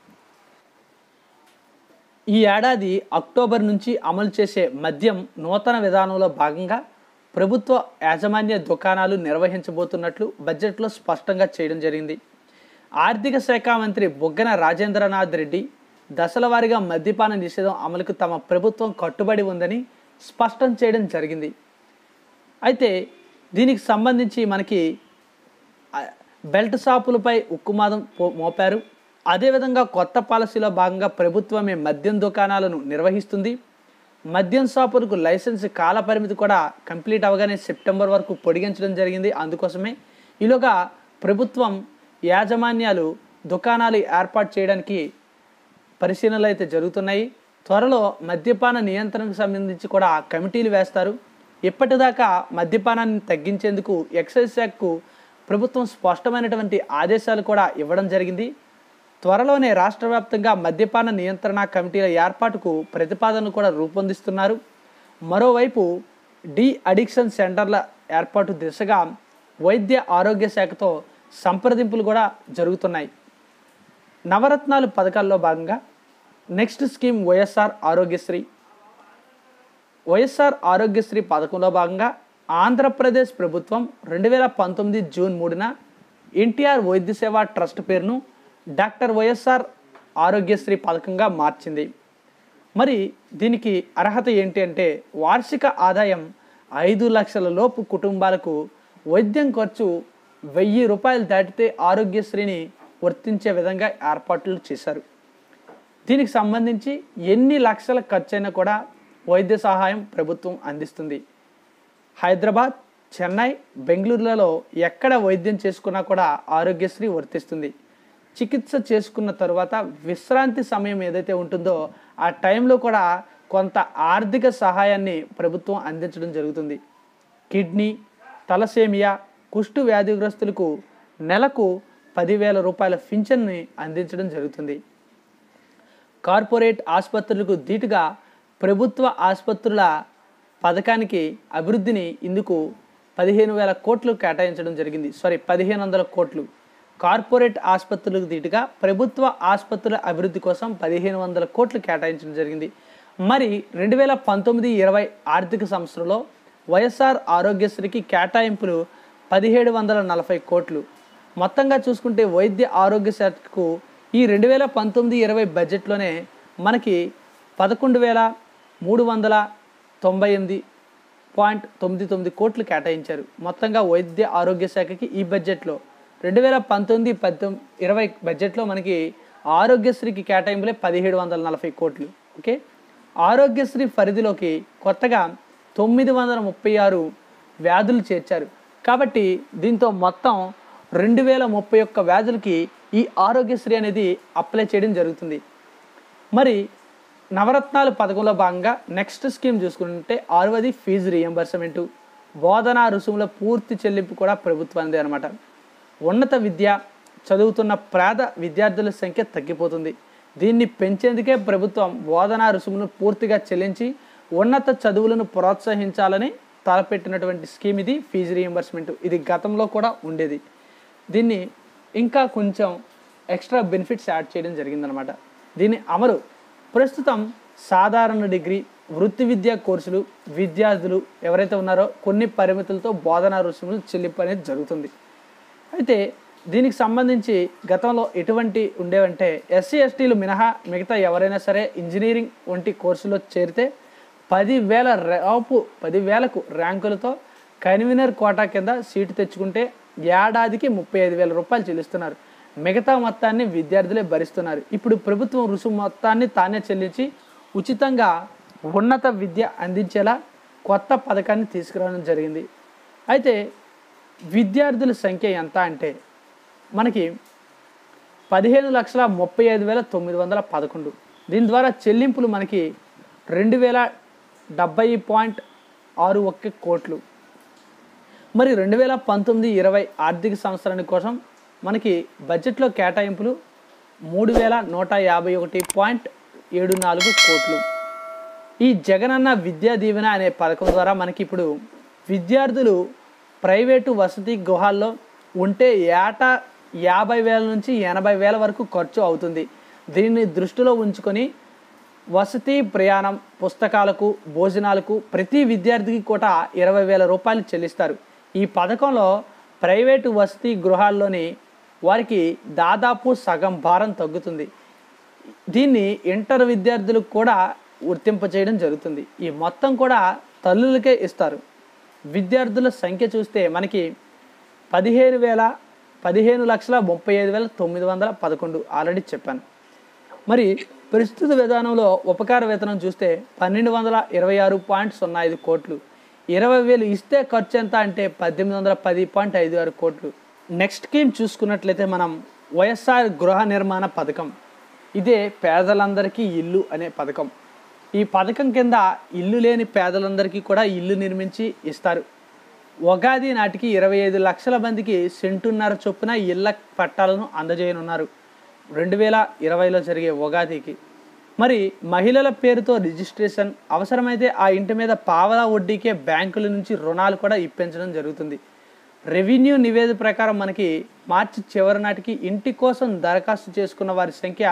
ఈ ఏడాది అక్టోబర్ నుంచి అమలు చేసే మద్యం నూతన విధానంలో భాగంగా ప్రభుత్వ యాజమాన్య దుకాణాలు నిర్వహించబోతున్నట్లు బడ్జెట్లో స్పష్టంగా చేయడం జరిగింది ఆర్థిక శాఖ మంత్రి బొగ్గన రాజేంద్రనాథ్ రెడ్డి దశల వారీగా మద్యపాన నిషేధం అమలుకు తమ ప్రభుత్వం కట్టుబడి ఉందని స్పష్టం చేయడం జరిగింది అయితే దీనికి సంబంధించి మనకి ఆ, బెల్ట్ షాపులపై ఉక్కుమాదం పో- మోపారు అదేవిధంగా కొత్త పాలసీలో భాగంగా ప్రభుత్వమే మద్యం దుకాణాలను నిర్వహిస్తుంది మద్యం షాపులకు లైసెన్స్ కాల పరిమితి కూడా కంప్లీట్ అవగానే సెప్టెంబర్ వరకు పొడిగించడం జరిగింది అందుకోసమే ఈలోగా ప్రభుత్వం యాజమాన్యాలు దుకాణాలు ఏర్పాటు చేయడానికి పరిశీలనలు అయితే జరుగుతున్నాయి త్వరలో మద్యపాన నియంత్రణకు సంబంధించి కూడా కమిటీలు వేస్తారు ఇప్పటిదాకా మద్యపానాన్ని తగ్గించేందుకు ఎక్సైజ్ శాఖకు ప్రభుత్వం స్పష్టమైనటువంటి ఆదేశాలు కూడా ఇవ్వడం జరిగింది త్వరలోనే రాష్ట్ర వ్యాప్తంగా మద్యపాన నియంత్రణ కమిటీల ఏర్పాటుకు ప్రతిపాదనలు కూడా రూపొందిస్తున్నారు మరోవైపు డి అడిక్షన్ సెంటర్ల ఏర్పాటు దిశగా వైద్య ఆరోగ్య శాఖతో సంప్రదింపులు కూడా జరుగుతున్నాయి నవరత్నాలు పథకాల్లో భాగంగా next scheme YSR Aarogyasri YSR Aarogyasri పథకంలో భాగంగా ఆంధ్రప్రదేశ్ ప్రభుత్వం రెండు వేల పంతొమ్మిది జూన్ మూడున ఎన్టీఆర్ వైద్య సేవ ట్రస్ట్ పేరును డాక్టర్ వైఎస్ఆర్ ఆరోగ్యశ్రీ పథకంగా మార్చింది మరి దీనికి అర్హత ఏంటి అంటే వార్షిక ఆదాయం ఐదు లక్షల లోపు కుటుంబాలకు వైద్యం ఖర్చు వెయ్యి రూపాయలు దాటితే ఆరోగ్యశ్రీని వర్తించే విధంగా ఏర్పాట్లు చేశారు దీనికి సంబంధించి ఎన్ని లక్షల ఖర్చైనా కూడా వైద్య సహాయం ప్రభుత్వం అందిస్తుంది హైదరాబాద్ చెన్నై బెంగళూరులలో ఎక్కడ వైద్యం చేసుకున్నా కూడా ఆరోగ్యశ్రీ వర్తిస్తుంది చికిత్స చేసుకున్న తరువాత విశ్రాంతి సమయం ఏదైతే ఉంటుందో ఆ టైంలో కూడా కొంత ఆర్థిక సహాయాన్ని ప్రభుత్వం అందించడం జరుగుతుంది కిడ్నీ తలసేమియా కుష్టు వ్యాధిగ్రస్తులకు నెలకు పదివేల రూపాయల పింఛన్ని అందించడం జరుగుతుంది కార్పొరేట్ ఆసుపత్రులకు ధీటుగా ప్రభుత్వ ఆసుపత్రుల పథకానికి అభివృద్ధిని ఇందుకు పదిహేను వేల కోట్లు కేటాయించడం జరిగింది సారీ పదిహేను వందల కోట్లు కార్పొరేట్ ఆసుపత్రులకు ధీటుగా ప్రభుత్వ ఆసుపత్రుల అభివృద్ధి కోసం పదిహేను వందల కోట్లు కేటాయించడం జరిగింది మరి రెండు వేల పంతొమ్మిది ఇరవై ఆర్థిక సంవత్సరంలో వైఎస్ఆర్ ఆరోగ్యశ్రీకి కేటాయింపులు పదిహేడు వందల నలభై కోట్లు మొత్తంగా చూసుకుంటే వైద్య ఆరోగ్య శాఖకు ఈ రెండు వేల పంతొమ్మిది ఇరవై బడ్జెట్లోనే మనకి పదకొండు వేల మూడు వందల తొంభై ఎనిమిది పాయింట్ తొమ్మిది తొమ్మిది కోట్లు కేటాయించారు మొత్తంగా వైద్య ఆరోగ్య శాఖకి ఈ బడ్జెట్లో రెండు వేల పంతొమ్మిది పద్దెనిమిది ఇరవై బడ్జెట్లో మనకి ఆరోగ్యశ్రీకి కేటాయింపులే పదిహేడు వందల నలభై కోట్లు ఓకే ఆరోగ్యశ్రీ పరిధిలోకి కొత్తగా తొమ్మిది వందల ముప్పై ఆరు వ్యాధులు చేర్చారు కాబట్టి దీంతో మొత్తం రెండు వేల ముప్పై ఒక్క వ్యాధులకి ఈ ఆరోగ్యశ్రీ అనేది అప్లై చేయడం జరుగుతుంది మరి నవరత్నాలు పథకంలో భాగంగా నెక్స్ట్ స్కీమ్ చూసుకుంటే ఆరవది ఫీజు రియంబర్స్మెంటు బోధనా రుసుముల పూర్తి చెల్లింపు కూడా ప్రభుత్వానిదే అనమాట ఉన్నత విద్య చదువుతున్న పేద విద్యార్థుల సంఖ్య తగ్గిపోతుంది దీన్ని పెంచేందుకే ప్రభుత్వం బోధనా రుసుమును పూర్తిగా చెల్లించి ఉన్నత చదువులను ప్రోత్సహించాలని తలపెట్టినటువంటి స్కీమ్ ఇది ఫీజు రీఎంబర్స్మెంట్ ఇది గతంలో కూడా ఉండేది దీన్ని ఇంకా కొంచెం ఎక్స్ట్రా బెనిఫిట్స్ యాడ్ చేయడం జరిగిందనమాట దీని అమలు ప్రస్తుతం సాధారణ డిగ్రీ వృత్తి విద్యా కోర్సులు విద్యార్థులు ఎవరైతే ఉన్నారో కొన్ని పరిమితులతో బోధనా రుసుములు చెల్లింపు అనేది జరుగుతుంది అయితే దీనికి సంబంధించి గతంలో ఎటువంటి ఉండేవంటే ఎస్సీ ఎస్టీలు మినహా మిగతా ఎవరైనా సరే ఇంజనీరింగ్ వంటి కోర్సులో చేరితే పదివేల రేపు పదివేలకు ర్యాంకులతో కన్వీనర్ కోటా కింద సీటు తెచ్చుకుంటే ఏడాదికి ముప్పై ఐదు వేల రూపాయలు చెల్లిస్తున్నారు మిగతా మొత్తాన్ని విద్యార్థులే భరిస్తున్నారు ఇప్పుడు ప్రభుత్వం రుసుము మొత్తాన్ని తానే చెల్లించి ఉచితంగా ఉన్నత విద్య అందించేలా కొత్త పథకాన్ని తీసుకురావడం జరిగింది అయితే విద్యార్థుల సంఖ్య ఎంత అంటే మనకి పదిహేను లక్షల ముప్పై ఐదు వేల తొమ్మిది వందల పదకొండు దీని ద్వారా చెల్లింపులు మనకి రెండు వేల డెబ్బై పాయింట్ ఆరు ఒక్క కోట్లు మరి రెండు వేల పంతొమ్మిది ఇరవై ఆర్థిక సంవత్సరానికి కోసం మనకి బడ్జెట్లో కేటాయింపులు మూడు వేల నూట యాభై ఒకటి పాయింట్ ఏడు నాలుగు కోట్లు ఈ జగనన్న విద్యా దీవెన అనే పథకం ద్వారా మనకి ఇప్పుడు విద్యార్థులు ప్రైవేటు వసతి గృహాల్లో ఉంటే ఏటా యాభై వేల నుంచి ఎనభై వేల వరకు ఖర్చు అవుతుంది దీన్ని దృష్టిలో ఉంచుకొని వసతి ప్రయాణం పుస్తకాలకు భోజనాలకు ప్రతి విద్యార్థికి కూడా ఇరవై వేల రూపాయలు చెల్లిస్తారు ఈ పథకంలో ప్రైవేటు వసతి గృహాల్లోని వారికి దాదాపు సగం భారం తగ్గుతుంది దీన్ని ఇంటర్ విద్యార్థులకు కూడా వర్తింప చేయడం జరుగుతుంది ఈ మొత్తం కూడా తల్లులకే ఇస్తారు విద్యార్థుల సంఖ్య చూస్తే మనకి పదిహేను వేల పదిహేను లక్షల ముప్పై ఐదు వేల తొమ్మిది వందల పదకొండు ఆల్రెడీ చెప్పాను మరి ప్రస్తుత విధానంలో ఉపకార వేతనం చూస్తే పన్నెండు వందల ఇరవై ఆరు పాయింట్ సున్నా ఐదు కోట్లు ఇరవై వేలు ఇస్తే ఖర్చు ఎంత అంటే పద్దెనిమిది వందల పది పాయింట్ ఐదు ఆరు కోట్లు నెక్స్ట్ స్కీమ్ చూసుకున్నట్లయితే మనం వైఎస్ఆర్ గృహ నిర్మాణ పథకం ఇదే పేదలందరికీ ఇల్లు అనే పథకం ఈ పథకం కింద ఇల్లు లేని పేదలందరికీ కూడా ఇల్లు నిర్మించి ఇస్తారు ఉగాది నాటికి ఇరవై ఐదు లక్షల మందికి సెంటున్నర చొప్పున ఇళ్ల పట్టాలను అందజేయనున్నారు రెండు వేల ఇరవైలో జరిగే ఉగాదికి మరి మహిళల పేరుతో రిజిస్ట్రేషన్ అవసరమైతే ఆ ఇంటి మీద పావలా వడ్డీకే బ్యాంకుల నుంచి రుణాలు కూడా ఇప్పించడం జరుగుతుంది రెవెన్యూ నివేదిక ప్రకారం మనకి మార్చి చివరి నాటికి ఇంటి కోసం దరఖాస్తు చేసుకున్న వారి సంఖ్య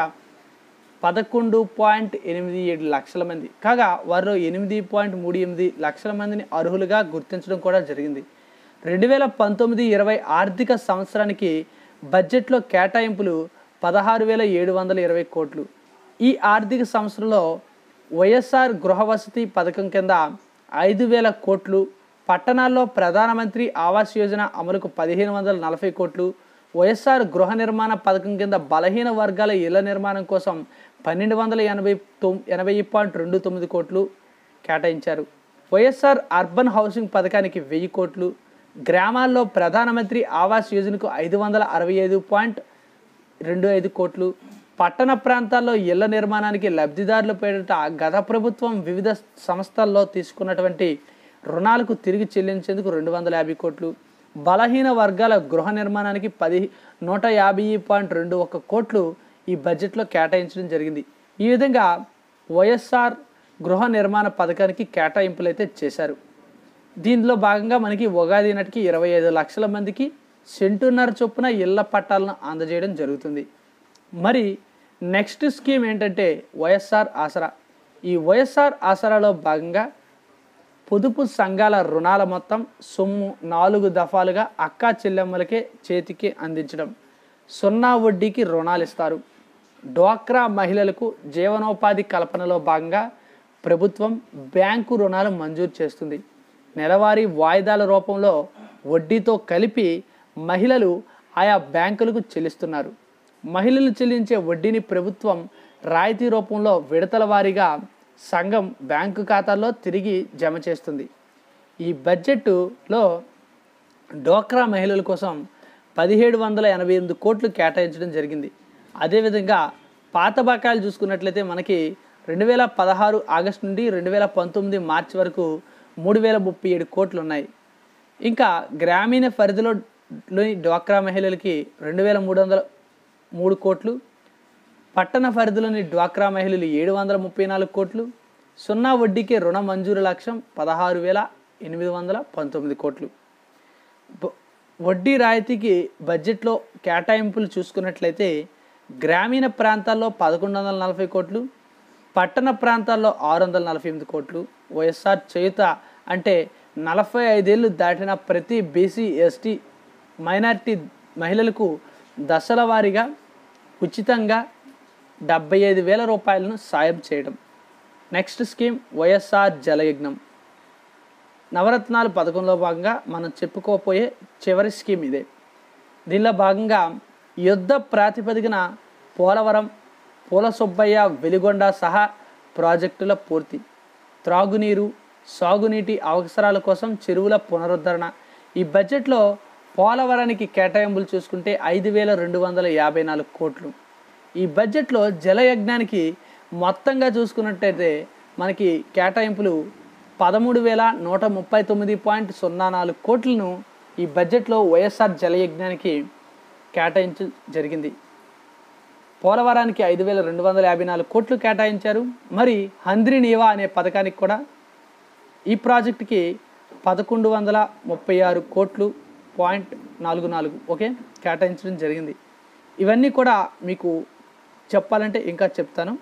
పదకొండు పాయింట్ ఎనిమిది ఏడు లక్షల మంది కాగా వారిలో ఎనిమిది పాయింట్ మూడు ఎనిమిది లక్షల మందిని అర్హులుగా గుర్తించడం కూడా జరిగింది రెండు వేల పంతొమ్మిది ఇరవై ఆర్థిక సంవత్సరానికి బడ్జెట్లో కేటాయింపులు పదహారు వేల ఏడు వందల ఇరవై కోట్లు ఈ ఆర్థిక సంవత్సరంలో వైఎస్ఆర్ గృహ వసతి పథకం కింద ఐదు వేల కోట్లు పట్టణాల్లో ప్రధానమంత్రి ఆవాస్ యోజన అమలుకు పదిహేను వందల నలభై కోట్లు వైఎస్ఆర్ గృహ నిర్మాణ పథకం కింద బలహీన వర్గాల ఇళ్ల నిర్మాణం కోసం పన్నెండు వందల ఎనభై తొమ్ ఎనభై పాయింట్ రెండు తొమ్మిది కోట్లు కేటాయించారు వైఎస్ఆర్ అర్బన్ హౌసింగ్ పథకానికి వెయ్యి కోట్లు గ్రామాల్లో ప్రధానమంత్రి ఆవాస్ యోజనకు ఐదు వందల అరవై ఐదు పాయింట్ రెండు ఐదు కోట్లు పట్టణ ప్రాంతాల్లో ఇళ్ల నిర్మాణానికి లబ్ధిదారుల పేరిట గత ప్రభుత్వం వివిధ సంస్థల్లో తీసుకున్నటువంటి రుణాలకు తిరిగి చెల్లించేందుకు రెండు వందల యాభై కోట్లు బలహీన వర్గాల గృహ నిర్మాణానికి పది నూట యాభై పాయింట్ రెండు ఒక కోట్లు ఈ బడ్జెట్లో కేటాయించడం జరిగింది ఈ విధంగా వైఎస్ఆర్ గృహ నిర్మాణ పథకానికి కేటాయింపులు అయితే చేశారు దీనిలో భాగంగా మనకి ఉగాది నాటికి ఇరవై ఐదు లక్షల మందికి సెంటున్నర చొప్పున ఇళ్ల పట్టాలను అందజేయడం జరుగుతుంది మరి నెక్స్ట్ స్కీమ్ ఏంటంటే వైఎస్ఆర్ ఆసరా ఈ వైఎస్ఆర్ ఆసరాలో భాగంగా పొదుపు సంఘాల రుణాల మొత్తం సొమ్ము నాలుగు దఫాలుగా అక్కా చెల్లెమ్మలకే చేతికి అందించడం సున్నా వడ్డీకి రుణాలు ఇస్తారు డ్వాక్రా మహిళలకు జీవనోపాధి కల్పనలో భాగంగా ప్రభుత్వం బ్యాంకు రుణాలు మంజూరు చేస్తుంది నెలవారీ వాయిదాల రూపంలో వడ్డీతో కలిపి మహిళలు ఆయా బ్యాంకులకు చెల్లిస్తున్నారు మహిళలు చెల్లించే వడ్డీని ప్రభుత్వం రాయితీ రూపంలో విడతల వారీగా సంఘం బ్యాంకు ఖాతాల్లో తిరిగి జమ చేస్తుంది ఈ బడ్జెట్లో డోక్రా మహిళల కోసం పదిహేడు వందల ఎనభై ఎనిమిది కోట్లు కేటాయించడం జరిగింది అదేవిధంగా పాత బకాయిలు చూసుకున్నట్లయితే మనకి రెండు వేల పదహారు ఆగస్టు నుండి రెండు వేల పంతొమ్మిది మార్చి వరకు మూడు వేల ముప్పై ఏడు కోట్లు ఉన్నాయి ఇంకా గ్రామీణ పరిధిలోని డ్వాక్రా మహిళలకి రెండు వేల మూడు వందల మూడు కోట్లు పట్టణ పరిధిలోని డ్వాక్రా మహిళలు ఏడు వందల ముప్పై నాలుగు కోట్లు సున్నా వడ్డీకే రుణ మంజూరు లక్ష్యం పదహారు వేల ఎనిమిది వందల పంతొమ్మిది కోట్లు బ- వడ్డీ రాయితీకి బడ్జెట్లో కేటాయింపులు చూసుకున్నట్లయితే గ్రామీణ ప్రాంతాల్లో పదకొండు వందల నలభై కోట్లు పట్టణ ప్రాంతాల్లో ఆరు వందల నలభై ఎనిమిది కోట్లు వైఎస్ఆర్ చేయుత అంటే నలభై ఐదేళ్ళు దాటిన ప్రతి బీసీ ఎస్టీ మైనారిటీ మహిళలకు దశల వారీగా ఉచితంగా డెబ్బై ఐదు వేల రూపాయలను సాయం చేయడం నెక్స్ట్ స్కీమ్ వైఎస్ఆర్ జలయజ్ఞం నవరత్నాలు పథకంలో భాగంగా మనం చెప్పుకోపోయే చివరి స్కీమ్ ఇదే దీనిలో భాగంగా యుద్ధ ప్రాతిపదికన పోలవరం పూల సుబ్బయ్య వెలిగొండ సహా ప్రాజెక్టుల పూర్తి త్రాగునీరు సాగునీటి అవసరాల కోసం చెరువుల పునరుద్ధరణ ఈ బడ్జెట్లో పోలవరానికి కేటాయింపులు చూసుకుంటే ఐదు వేల రెండు వందల యాభై నాలుగు కోట్లు ఈ బడ్జెట్లో జలయజ్ఞానికి మొత్తంగా చూసుకున్నట్టయితే మనకి కేటాయింపులు పదమూడు వేల నూట ముప్పై తొమ్మిది పాయింట్ సున్నా నాలుగు కోట్లను ఈ బడ్జెట్లో వైఎస్ఆర్ జలయజ్ఞానికి కేటాయించ జరిగింది పోలవరానికి ఐదు వేల రెండు వందల యాభై నాలుగు కోట్లు కేటాయించారు మరి హంద్రి నీవా అనే పథకానికి కూడా ఈ ప్రాజెక్టుకి పదకొండు వందల ముప్పై ఆరు కోట్లు పాయింట్ నాలుగు నాలుగు ఓకే కేటాయించడం జరిగింది ఇవన్నీ కూడా మీకు చెప్పాలంటే ఇంకా చెప్తాను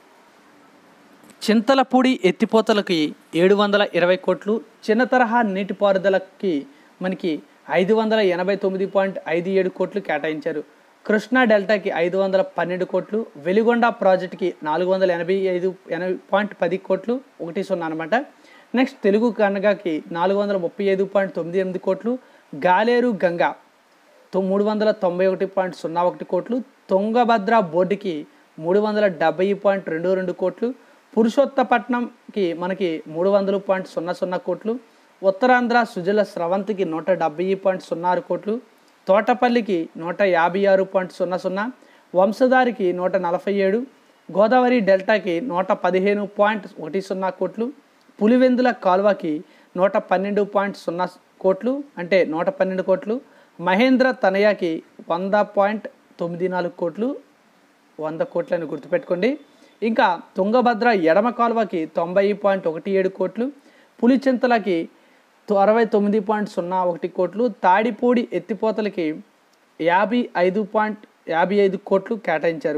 చింతలపూడి ఎత్తిపోతలకి ఏడు వందల ఇరవై కోట్లు చిన్న తరహా నీటిపారుదలకి మనకి ఐదు వందల ఎనభై తొమ్మిది పాయింట్ ఐదు ఏడు కోట్లు కేటాయించారు కృష్ణా డెల్టాకి ఐదు వందల పన్నెండు కోట్లు వెలిగొండ ప్రాజెక్టుకి నాలుగు వందల ఎనభై ఐదు ఎనభై పాయింట్ పది కోట్లు ఒకటి సున్నా అనమాట నెక్స్ట్ తెలుగు కన్నగకి నాలుగు వందల ముప్పై ఐదు పాయింట్ తొమ్మిది ఎనిమిది కోట్లు గాలేరు గంగా తొ మూడు వందల తొంభై ఒకటి పాయింట్ సున్నా ఒకటి కోట్లు తుంగభద్ర బోర్డుకి మూడు వందల డెబ్బై పాయింట్ రెండు రెండు కోట్లు పురుషోత్తపట్నంకి మనకి మూడు వందలు పాయింట్ సున్నా సున్నా కోట్లు ఉత్తరాంధ్ర సుజల స్రవంతికి నూట డెబ్బై పాయింట్ సున్నా ఆరు కోట్లు తోటపల్లికి నూట యాభై ఆరు పాయింట్ సున్నా సున్నా వంశధారికి నూట నలభై ఏడు గోదావరి డెల్టాకి నూట పదిహేను పాయింట్ ఒకటి సున్నా కోట్లు పులివెందుల కాల్వకి నూట పన్నెండు పాయింట్ సున్నా కోట్లు అంటే నూట పన్నెండు కోట్లు మహేంద్ర తనయాకి వంద పాయింట్ తొమ్మిది నాలుగు కోట్లు వంద కోట్లని గుర్తుపెట్టుకోండి ఇంకా తుంగభద్ర ఎడమ కాలువకి తొంభై పాయింట్ ఒకటి ఏడు కోట్లు పులిచింతలకి తొ- అరవై తొమ్మిది పాయింట్ సున్నా ఒకటి కోట్లు తాడిపూడి ఎత్తిపోతలకి యాభై ఐదు పాయింట్ యాభై ఐదు కోట్లు కేటాయించారు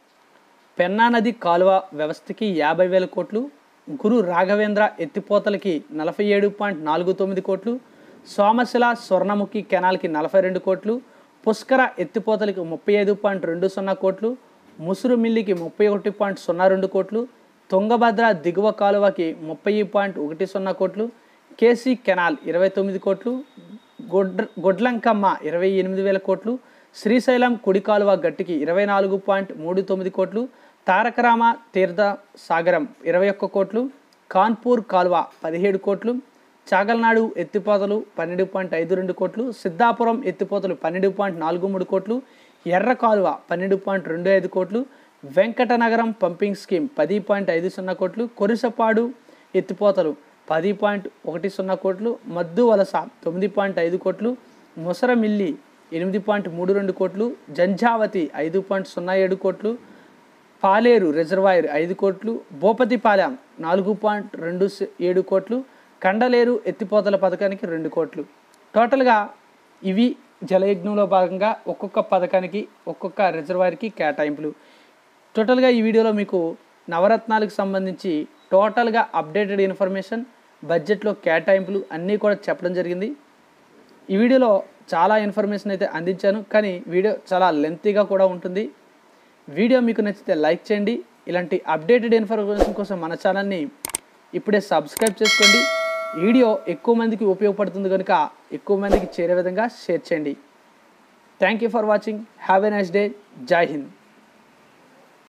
పెన్నా నది కాలువ వ్యవస్థకి యాభై వేల కోట్లు గురు రాఘవేంద్ర ఎత్తిపోతలకి నలభై ఏడు పాయింట్ నాలుగు తొమ్మిది కోట్లు సోమశిల స్వర్ణముఖి కెనాల్కి నలభై రెండు కోట్లు పుష్కర ఎత్తిపోతలకి ముప్పై ఐదు పాయింట్ రెండు సున్నా కోట్లు ముసురు మిల్లికి ముప్పై ఒకటి పాయింట్ సున్నా రెండు కోట్లు తుంగభద్ర దిగువ కాలువకి ముప్పై పాయింట్ ఒకటి సున్నా కోట్లు కేసీ కెనాల్ ఇరవై తొమ్మిది కోట్లు గొడ్ర గొడ్లంకమ్మ ఇరవై ఎనిమిది వేల కోట్లు శ్రీశైలం కుడి కాలువ గట్టికి ఇరవై నాలుగు పాయింట్ మూడు తొమ్మిది కోట్లు తారకరామ తీర్థ సాగరం ఇరవై ఒక్క కోట్లు కాన్పూర్ కాలువ పదిహేడు కోట్లు చాగల్నాడు ఎత్తిపోతలు పన్నెండు పాయింట్ ఐదు రెండు కోట్లు సిద్ధాపురం ఎత్తిపోతలు పన్నెండు పాయింట్ నాలుగు మూడు కోట్లు ఎర్ర కాలువ పన్నెండు పాయింట్ రెండు ఐదు కోట్లు వెంకటనగరం పంపింగ్ స్కీమ్ పది పాయింట్ ఐదు సున్నా కోట్లు కొరిసపాడు ఎత్తిపోతలు పది పాయింట్ ఒకటి సున్నా కోట్లు మద్దు వలస తొమ్మిది పాయింట్ ఐదు కోట్లు ముసరమిల్లి ఎనిమిది పాయింట్ మూడు రెండు కోట్లు జంఝావతి ఐదు పాయింట్ సున్నా ఏడు కోట్లు పాలేరు రిజర్వాయర్ ఐదు కోట్లు భూపతిపాలెం నాలుగు పాయింట్ రెండు స- ఏడు కోట్లు కండలేరు ఎత్తిపోతల పథకానికి రెండు కోట్లు టోటల్గా ఇవి జలయజ్ఞంలో భాగంగా ఒక్కొక్క పథకానికి ఒక్కొక్క రిజర్వాయర్కి కేటాయింపులు టోటల్గా ఈ వీడియోలో మీకు నవరత్నాలకు సంబంధించి టోటల్గా అప్డేటెడ్ ఇన్ఫర్మేషన్ బడ్జెట్లో కేటాయింపులు అన్నీ కూడా చెప్పడం జరిగింది ఈ వీడియోలో చాలా ఇన్ఫర్మేషన్ అయితే అందించాను కానీ వీడియో చాలా లెంతీగా కూడా ఉంటుంది వీడియో మీకు నచ్చితే లైక్ చేయండి ఇలాంటి అప్డేటెడ్ ఇన్ఫర్మేషన్ కోసం మన ఛానల్ని ఇప్పుడే సబ్స్క్రైబ్ చేసుకోండి వీడియో ఎక్కువ మందికి ఉపయోగపడుతుంది కనుక ఎక్కువ మందికి చేరే విధంగా షేర్ చేయండి thank you for watching have a nice day జై హింద్